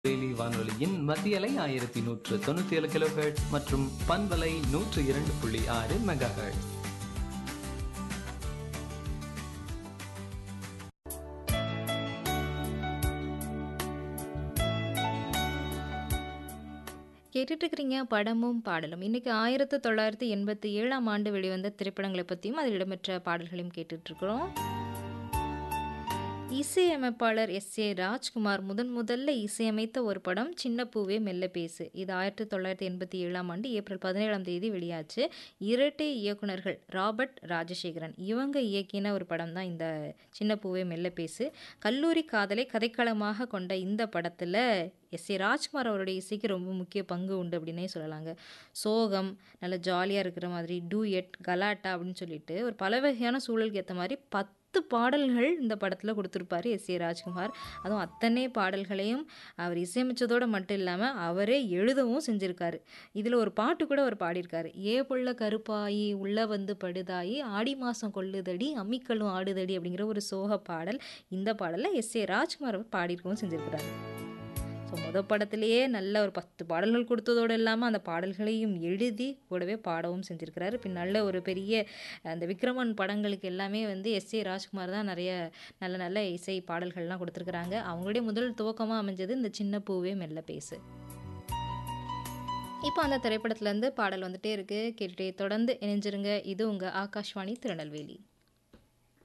daily வானொலியின் மத்தியலை ஆயிரத்தி நூற்று தொண்ணூத்தி ஏழு கிலோ மற்றும் பண்பலை நூற்று இரண்டு புள்ளி ஆறு மெகா கேட்டுட்டு இருக்கிறீங்க படமும் பாடலும் இன்னைக்கு ஆயிரத்து தொள்ளாயிரத்தி எண்பத்தி ஏழாம் ஆண்டு வெளிவந்த திரைப்படங்களை பற்றியும் அதில் இடம்பெற்ற பாடல்களையும் கேட்டுட்டு இருக்கிறோம் இசையமைப்பாளர் எஸ் ஏ ராஜ்குமார் முதன் முதல்ல இசையமைத்த ஒரு படம் சின்ன பூவே மெல்ல பேசு இது ஆயிரத்தி தொள்ளாயிரத்தி எண்பத்தி ஏழாம் ஆண்டு ஏப்ரல் பதினேழாம் தேதி வெளியாச்சு இரட்டை இயக்குனர்கள் ராபர்ட் ராஜசேகரன் இவங்க இயக்கின ஒரு படம் தான் இந்த சின்ன பூவே மெல்ல பேசு கல்லூரி காதலை கதைக்களமாக கொண்ட இந்த படத்தில் எஸ் ஏ ராஜ்குமார் அவருடைய இசைக்கு ரொம்ப முக்கிய பங்கு உண்டு அப்படின்னே சொல்லலாங்க சோகம் நல்ல ஜாலியாக இருக்கிற மாதிரி டூயட் கலாட்டா அப்படின்னு சொல்லிட்டு ஒரு பல வகையான சூழலுக்கு ஏற்ற மாதிரி பத்து பாடல்கள் இந்த படத்தில் கொடுத்துருப்பாரு எஸ் ஏ ராஜ்குமார் அதுவும் அத்தனை பாடல்களையும் அவர் இசையமைச்சதோடு மட்டும் இல்லாமல் அவரே எழுதவும் செஞ்சுருக்காரு இதில் ஒரு பாட்டு கூட அவர் பாடியிருக்காரு ஏ புள்ள கருப்பாயி உள்ள வந்து படுதாயி ஆடி மாதம் கொள்ளுதடி அம்மிக்கல்லும் ஆடுதடி அப்படிங்கிற ஒரு சோக பாடல் இந்த பாடலில் எஸ் ஏ ராஜ்குமார் அவர் பாடியிருக்கவும் செஞ்சுருக்கிறாரு ஸோ மொதல் படத்துலேயே நல்ல ஒரு பத்து பாடல்கள் கொடுத்ததோடு இல்லாமல் அந்த பாடல்களையும் எழுதி கூடவே பாடவும் செஞ்சுருக்கிறாரு பின் நல்ல ஒரு பெரிய அந்த விக்ரமன் படங்களுக்கு எல்லாமே வந்து எஸ் ஏ ராஜ்குமார் தான் நிறைய நல்ல நல்ல இசை பாடல்கள்லாம் கொடுத்துருக்குறாங்க அவங்களுடைய முதல் துவக்கமாக அமைஞ்சது இந்த சின்ன பூவே மெல்ல பேசு இப்போ அந்த திரைப்படத்துலேருந்து பாடல் வந்துட்டே இருக்குது கேட்டுகிட்டே தொடர்ந்து இணைஞ்சிருங்க இது உங்கள் ஆகாஷ்வாணி திருநெல்வேலி